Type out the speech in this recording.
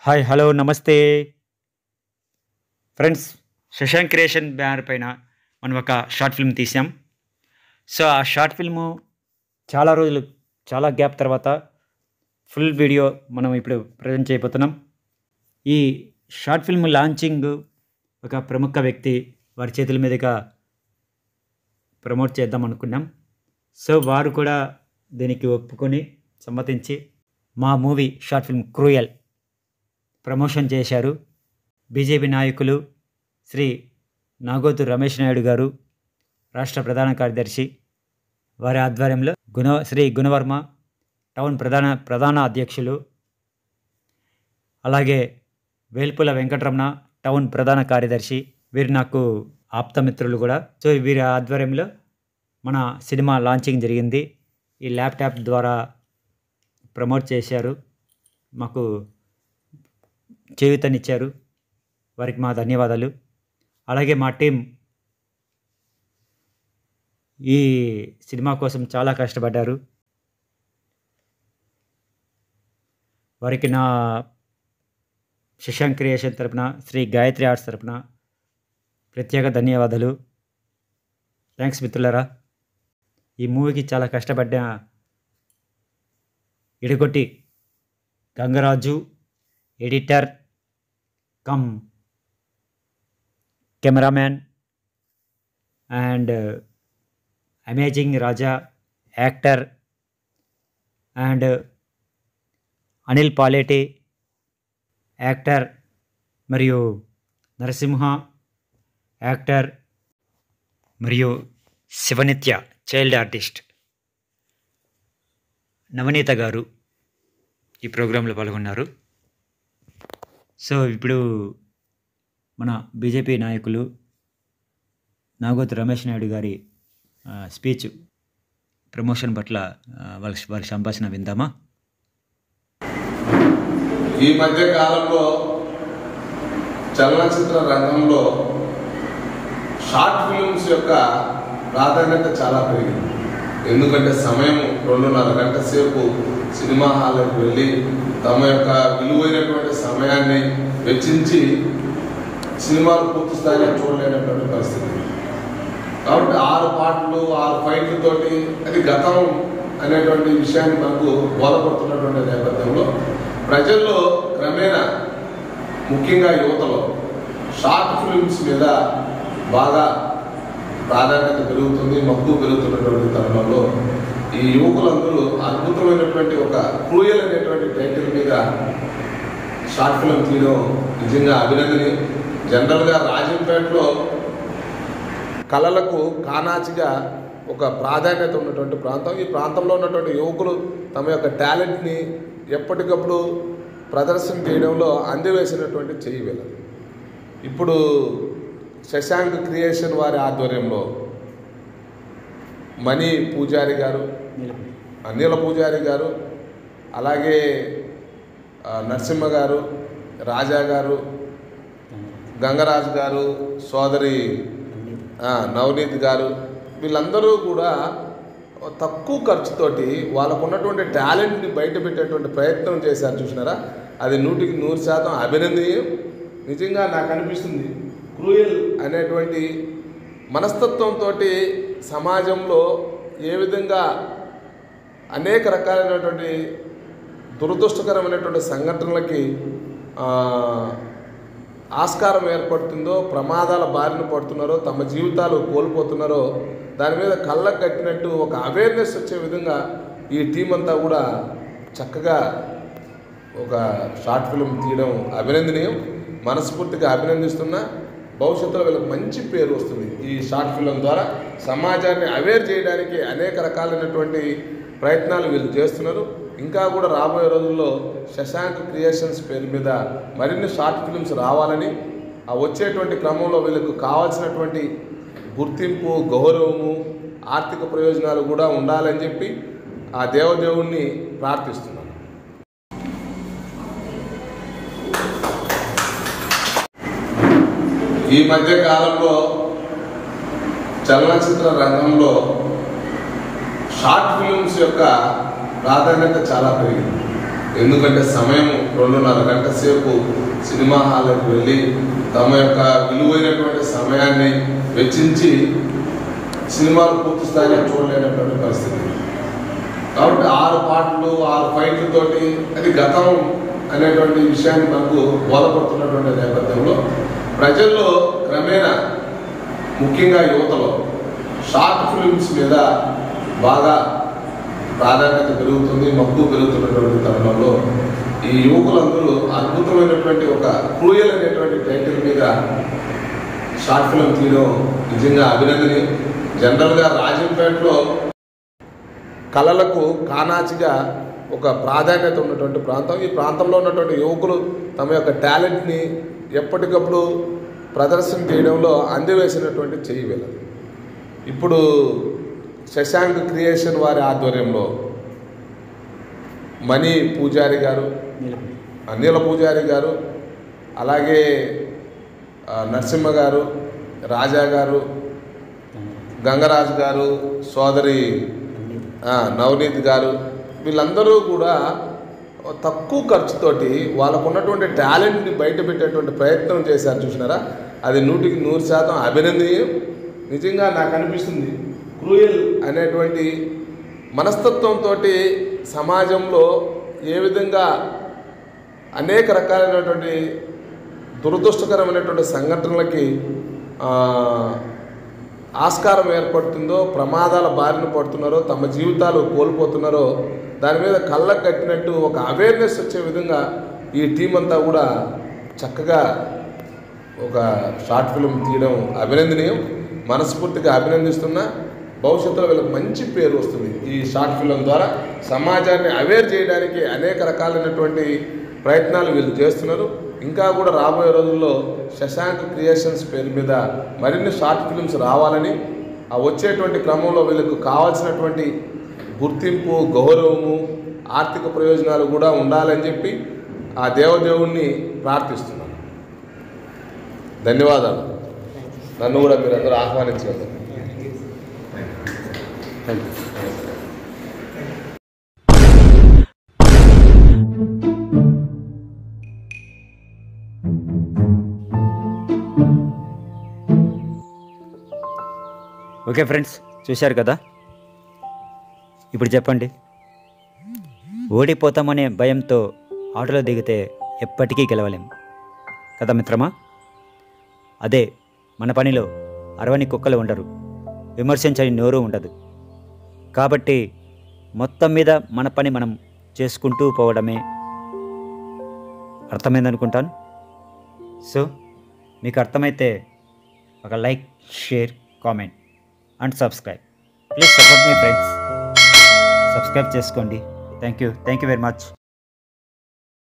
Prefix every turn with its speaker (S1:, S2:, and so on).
S1: hi hello నమస్తే friends Shashank creation banner పైన మనం ఒక షార్ట్ ఫిల్మ్ తీసాం సో ఆ షార్ట్ ఫిల్ము చాలా రోజులు చాలా గ్యాప్ తర్వాత ఫుల్ వీడియో మనం ఇప్పుడు ప్రజెంట్ చేయబోతున్నాం ఈ షార్ట్ ఫిల్మ్ లాంచింగ్ ఒక ప్రముఖ వ్యక్తి వారి చేతుల మీదుగా ప్రమోట్ చేద్దాం అనుకున్నాం సో వారు కూడా దీనికి ఒప్పుకొని సమ్మతించి మా movie short film cruel promotion చేశారు బీజేపీ నాయకులు శ్రీ నాగోతు రమేష్ నాయుడు గారు రాష్ట్ర ప్రధాన కార్యదర్శి వారి ఆధ్వర్యంలో గుణ శ్రీ గుణవర్మ టౌన్ ప్రధాన ప్రధాన అధ్యక్షులు అలాగే వేల్పుల వెంకటరమణ టౌన్ ప్రధాన కార్యదర్శి వీరు నాకు ఆప్తమిత్రులు కూడా సో వీరి ఆధ్వర్యంలో మన సినిమా లాంచింగ్ జరిగింది ఈ ల్యాప్టాప్ ద్వారా ప్రమోట్ చేశారు మాకు చేయూతనిచ్చారు వారికి మా ధన్యవాదాలు అలాగే మా టీం ఈ సినిమా కోసం చాలా కష్టపడ్డారు వారికి నా శశాంక్ క్రియేషన్ తరపున శ్రీ గాయత్రి ఆర్ట్స్ తరపున ప్రత్యేక ధన్యవాదాలు థ్యాంక్స్ మిత్రులరా ఈ మూవీకి చాలా కష్టపడ్డ Idagotti Gangaraju editor cum cameraman and amazing Raja actor and Anil Paleti actor మరియు నరసింహ యాక్టర్ మరియు శివనిత్య చైల్డ్ ఆర్టిస్ట్ నవనీత గారు ఈ ప్రోగ్రాంలో పాల్గొన్నారు సో ఇప్పుడు మన బీజేపీ నాయకులు నాగోతు రమేష్ నాయుడు గారి ఆ, స్పీచ్ ప్రమోషన్ పట్ల ఆ, వాళ్ళ వారి సంభాషణ విందామా
S2: ఈ మధ్య కాలంలో చలనచిత్ర రంగంలో షార్ట్ ఫిల్మ్స్ యొక్క ప్రాధాన్యత చాలా పెరిగింది ఎందుకంటే సమయం రెండున్నర గంట సేపు సినిమా హాల్కి వెళ్ళి తమ యొక్క విలువైనటువంటి సమయాన్ని వెచ్చించి సినిమాలు పూర్తి స్థాయిలో చూడలేనటువంటి పరిస్థితి కాబట్టి ఆరు పాటలు ఆరు ఫైట్లతోటి అది గతం అనేటువంటి విషయాన్ని మనకు బోధపడుతున్నటువంటి నేపథ్యంలో ప్రజల్లో క్రమేణా ముఖ్యంగా యువతలో షార్ట్ ఫిల్మ్స్ మీద బాగా ప్రాధాన్యత పెరుగుతుంది మక్కువ పెరుగుతున్నటువంటి తరుణంలో ఈ యువకులందరూ అద్భుతమైనటువంటి ఒక క్రూయల్ అనేటువంటి టైటిల్ మీద షార్ట్ ఫిల్మ్ తీయడం నిజంగా అభినందనీయం జనరల్గా రాజంపేటలో కళలకు కానాచిగా ఒక ప్రాధాన్యత ఉన్నటువంటి ప్రాంతం ఈ ప్రాంతంలో ఉన్నటువంటి యువకులు తమ యొక్క టాలెంట్ని ఎప్పటికప్పుడు ప్రదర్శన చేయడంలో అందివేసినటువంటి చెయ్యి వీళ్ళది ఇప్పుడు శశాంక్ క్రియేషన్ వారి ఆధ్వర్యంలో మణి పూజారి గారు అనిల పూజారి గారు అలాగే ఆ, నరసింహ గారు రాజా గారు గంగరాజు గారు సోదరి ఆ, నవనీత్ గారు వీళ్ళందరూ కూడా తక్కువ ఖర్చుతోటి వాళ్ళకు ఉన్నటువంటి టాలెంట్ని బయట పెట్టేటువంటి ప్రయత్నం చేశారు చూసినారా అది నూటికి నూరు శాతం అభినందనీయం నిజంగా నాకు అనిపిస్తుంది క్రూయల్ అనేటువంటి మనస్తత్వంతో సమాజంలో ఏ విధంగా అనేక రకాలైనటువంటి దురదృష్టకరమైనటువంటి సంఘటనలకి ఆ, ఆస్కారం ఏర్పడుతుందో ప్రమాదాల బారిన పడుతున్నారో తమ జీవితాలు కోల్పోతున్నారో దాని మీద కళ్ళకు కట్టినట్టు ఒక అవేర్నెస్ వచ్చే విధంగా ఈ టీం అంతా కూడా చక్కగా ఒక షార్ట్ ఫిల్మ్ తీయడం అభినందనీయం మనస్ఫూర్తిగా అభినందిస్తున్నా భవిష్యత్తులో వీళ్ళకి మంచి పేరు వస్తుంది ఈ షార్ట్ ఫిల్మ్ ద్వారా సమాజాన్ని అవేర్ చేయడానికి అనేక రకాలైనటువంటి ప్రయత్నాలు వీళ్ళు చేస్తున్నారు ఇంకా కూడా రాబోయే రోజుల్లో శశాంక్ క్రియేషన్స్ పేరు మీద మరిన్ని షార్ట్ ఫిల్మ్స్ రావాలని ఆ వచ్చేటువంటి క్రమంలో వీళ్ళకు కావాల్సినటువంటి గుర్తింపు గౌరవము ఆర్థిక ప్రయోజనాలు కూడా ఉండాలని చెప్పి ఆ దేవదేవుణ్ణి ప్రార్థిస్తున్నాను ఈ మధ్య కాలంలో చలనచిత్ర రంగంలో షార్ట్ ఫిల్మ్స్ యొక్క ప్రాధాన్యత చాలా పెరిగింది ఎందుకంటే సమయం రెండున్నర గంట సేపు సినిమా హాల్కి వెళ్ళి తమ యొక్క విలువైనటువంటి సమయాన్ని వెచ్చించి సినిమాలు పూర్తి స్థాయిలో చూడలేనటువంటి పరిస్థితి కాబట్టి ఆరు పాటలు ఆరు ఫైట్లతోటి అది గతం అనేటువంటి విషయాన్ని మనకు బోధపడుతున్నటువంటి నేపథ్యంలో ప్రజల్లో క్రమేణా ముఖ్యంగా యువతలో షార్ట్ ఫిల్మ్స్ మీద బాగా ప్రాధాన్యత పెరుగుతుంది మక్కువ పెరుగుతున్నటువంటి తరుణంలో ఈ యువకులందరూ అద్భుతమైనటువంటి ఒక క్రూయల్ అనేటువంటి టైటిల్ మీద షార్ట్ ఫిల్మ్ తీయడం నిజంగా అభినందనీయం జనరల్గా రాజంపేటలో కళలకు కానాచిగా ఒక ప్రాధాన్యత ఉన్నటువంటి ప్రాంతం ఈ ప్రాంతంలో ఉన్నటువంటి యువకులు తమ యొక్క టాలెంట్ని ఎప్పటికప్పుడు ప్రదర్శన చేయడంలో అందివేసినటువంటి చెయ్యి వీళ్ళది ఇప్పుడు శశాంక్ క్రియేషన్ వారి ఆధ్వర్యంలో మణి పూజారి గారు అనిల పూజారి గారు అలాగే ఆ, నరసింహ గారు రాజా గారు గంగరాజు గారు సోదరి ఆ, నవనీత్ గారు వీళ్ళందరూ కూడా తక్కువ ఖర్చుతోటి వాళ్ళకు ఉన్నటువంటి టాలెంట్ని బయట పెట్టేటువంటి ప్రయత్నం చేశారు చూసినారా అది నూటికి నూరు శాతం అభినందనీయం నిజంగా నాకు అనిపిస్తుంది క్రూయల్ అనేటువంటి మనస్తత్వంతో సమాజంలో ఏ విధంగా అనేక రకాలైనటువంటి దురదృష్టకరమైనటువంటి సంఘటనలకి ఆ, ఆస్కారం ఏర్పడుతుందో ప్రమాదాల బారిన పడుతున్నారో తమ జీవితాలు కోల్పోతున్నారో దాని మీద కళ్ళకు కట్టినట్టు ఒక అవేర్నెస్ వచ్చే విధంగా ఈ టీం అంతా కూడా చక్కగా ఒక షార్ట్ ఫిల్మ్ తీయడం అభినందనీయం మనస్ఫూర్తిగా అభినందిస్తున్నా భవిష్యత్తులో వీళ్ళకి మంచి పేరు వస్తుంది ఈ షార్ట్ ఫిల్మ్ ద్వారా సమాజాన్ని అవేర్ చేయడానికి అనేక రకాలైనటువంటి ప్రయత్నాలు వీళ్ళు చేస్తున్నారు ఇంకా కూడా రాబోయే రోజుల్లో శశాంక్ క్రియేషన్స్ పేరు మీద మరిన్ని షార్ట్ ఫిల్మ్స్ రావాలని ఆ వచ్చేటువంటి క్రమంలో వీళ్ళకు కావాల్సినటువంటి గుర్తింపు గౌరవము ఆర్థిక ప్రయోజనాలు కూడా ఉండాలని చెప్పి ఆ దేవదేవుణ్ణి ప్రార్థిస్తున్నాను ధన్యవాదాలు నన్ను కూడా మీరందరూ ఆహ్వానించినందుకు
S1: థ్యాంక్ యూ ఓకే ఫ్రెండ్స్ చూశారు కదా ఇప్పుడు చెప్పండి ఓడిపోతామనే భయంతో ఆటలో దిగితే ఎప్పటికీ గెలవలేం కదా మిత్రమా అదే మన పనిలో అరవని కుక్కలు ఉండరు విమర్శించని నోరు ఉండదు కాబట్టి మొత్తం మీద మన పని మనం చేసుకుంటూ పోవడమే అర్థమైందనుకుంటాను సో మీకు అర్థమైతే ఒక like share comment and subscribe please support మీ ఫ్రెండ్స్ సబ్స్క్రైబ్ చేసుకోండి thank you thank you very much